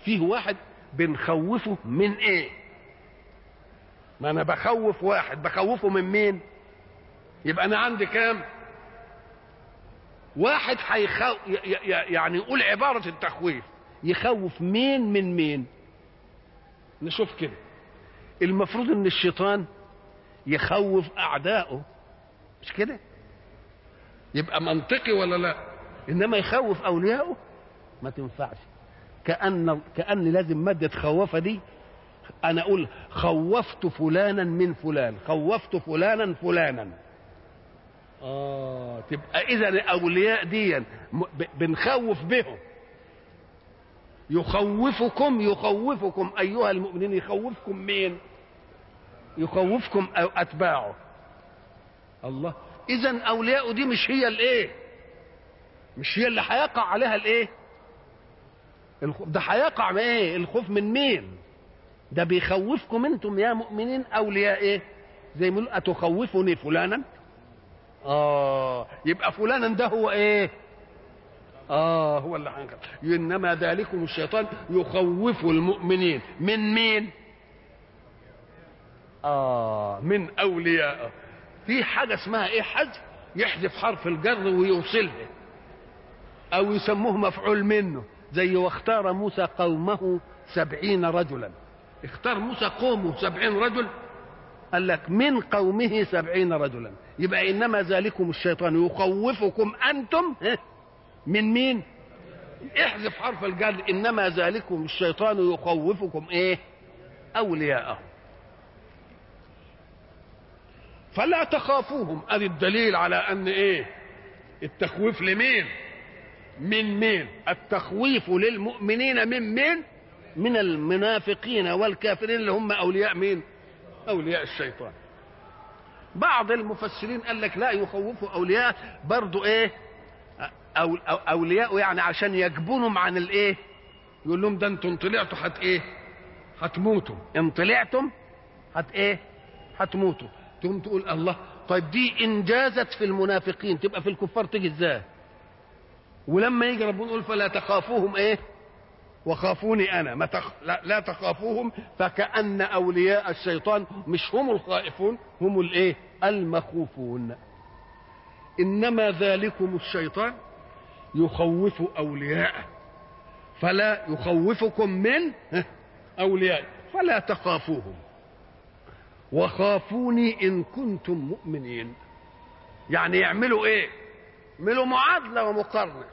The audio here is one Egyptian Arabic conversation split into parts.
فيه واحد بنخوفه من ايه ما انا بخوف واحد بخوفه من مين يبقى انا عندي كام واحد هيخو يعني يقول عبارة التخويف يخوف مين من مين نشوف كده المفروض ان الشيطان يخوف اعدائه مش كده يبقى منطقي ولا لا انما يخوف اوليائه ما تنفعش كان كان لازم ماده خوفه دي انا اقول خوفت فلانا من فلان خوفت فلانا فلانا اه تبقى اذا الاولياء دي بنخوف بهم يخوفكم يخوفكم ايها المؤمنين يخوفكم مين يخوفكم اتباعه الله اذا اولياءه دي مش هي الايه مش هي اللي هيقع عليها الايه ده هيقع من ايه الخوف من مين ده بيخوفكم انتم يا مؤمنين اولياء ايه زي ما يقولوا اتخوفني فلانا اه يبقى فلانا ده هو ايه اه هو اللي هنخاف انما ذلكم الشيطان يخوف المؤمنين من مين اه من اوليائه في حاجه اسمها ايه حذف يحذف حرف الجر ويوصلها او يسموه مفعول منه زي واختار موسى قومه سبعين رجلا اختار موسى قومه سبعين رجل قال لك من قومه سبعين رجلا يبقى انما ذلكم الشيطان يخوفكم انتم من مين احذف حرف الجر انما ذلكم الشيطان يخوفكم ايه اولياءه فلا تخافوهم ادي الدليل على ان ايه التخويف لمين من مين التخويف للمؤمنين من مين من المنافقين والكافرين اللي هم اولياء مين اولياء الشيطان بعض المفسرين قال لك لا يخوفوا اولياء برضو ايه أو أو اولياء يعني عشان يجبنهم عن الايه يقول لهم ده انتم طلعتوا هت ايه هتموتوا ان طلعتم هت ايه هتموتوا تقوم تقول الله طيب دي انجازت في المنافقين تبقى في الكفار تيجي ازاي ولما يجي ربنا يقول فلا تخافوهم ايه وخافوني انا ما تخ... لا, لا تخافوهم فكأن اولياء الشيطان مش هم الخائفون هم الايه المخوفون انما ذلكم الشيطان يخوف اولياءه فلا يخوفكم من اولياء فلا تخافوهم وخافوني ان كنتم مؤمنين يعني يعملوا ايه يعملوا معادله ومقارنه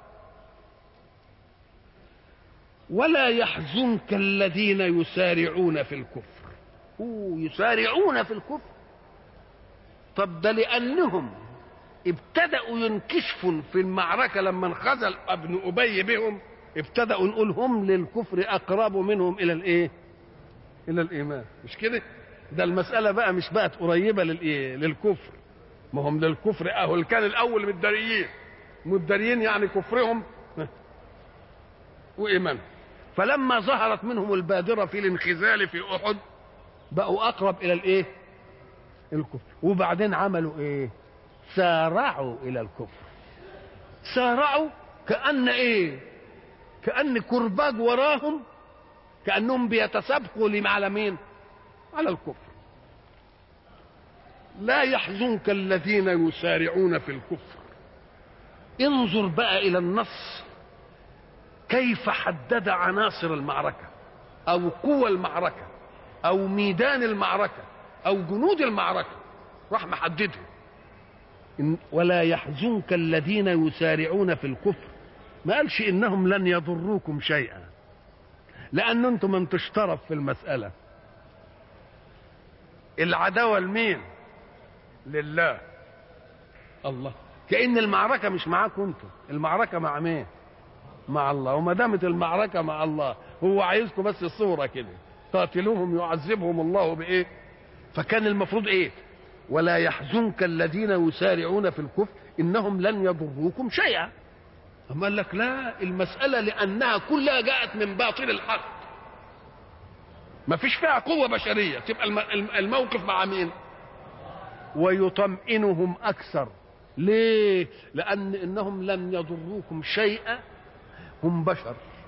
ولا يحزنك الذين يسارعون في الكفر أوه يسارعون في الكفر طب ده لانهم ابتدأوا ينكشفوا في المعركة لما انخذل ابن أبي بهم ابتدأوا نقول هم للكفر أقرب منهم إلى الإيه؟ إلى الإيمان مش كده؟ ده المسألة بقى مش بقت قريبة للإيه؟ للكفر ما هم للكفر أهو كان الأول متداريين متداريين يعني كفرهم وإيمانهم فلما ظهرت منهم البادرة في الانخزال في أحد بقوا أقرب إلى الإيه؟ الكفر وبعدين عملوا إيه؟ سارعوا الى الكفر سارعوا كان ايه كان كرباج وراهم كانهم بيتسابقوا على مين على الكفر لا يحزنك الذين يسارعون في الكفر انظر بقى الى النص كيف حدد عناصر المعركه او قوى المعركه او ميدان المعركه او جنود المعركه راح محددهم ولا يحزنك الذين يسارعون في الكفر ما قالش انهم لن يضروكم شيئا لان انتم من تشترف في المساله العداوه لمين لله الله كان المعركه مش معاكم انتم المعركه مع مين مع الله وما دامت المعركه مع الله هو عايزكم بس الصوره كده قاتلوهم يعذبهم الله بايه فكان المفروض ايه ولا يحزنك الذين يسارعون في الكفر انهم لن يضروكم شيئا اما قال لك لا المساله لانها كلها جاءت من باطل الحق ما فيش فيها قوه بشريه تبقى الموقف مع مين ويطمئنهم اكثر ليه لان انهم لن يضروكم شيئا هم بشر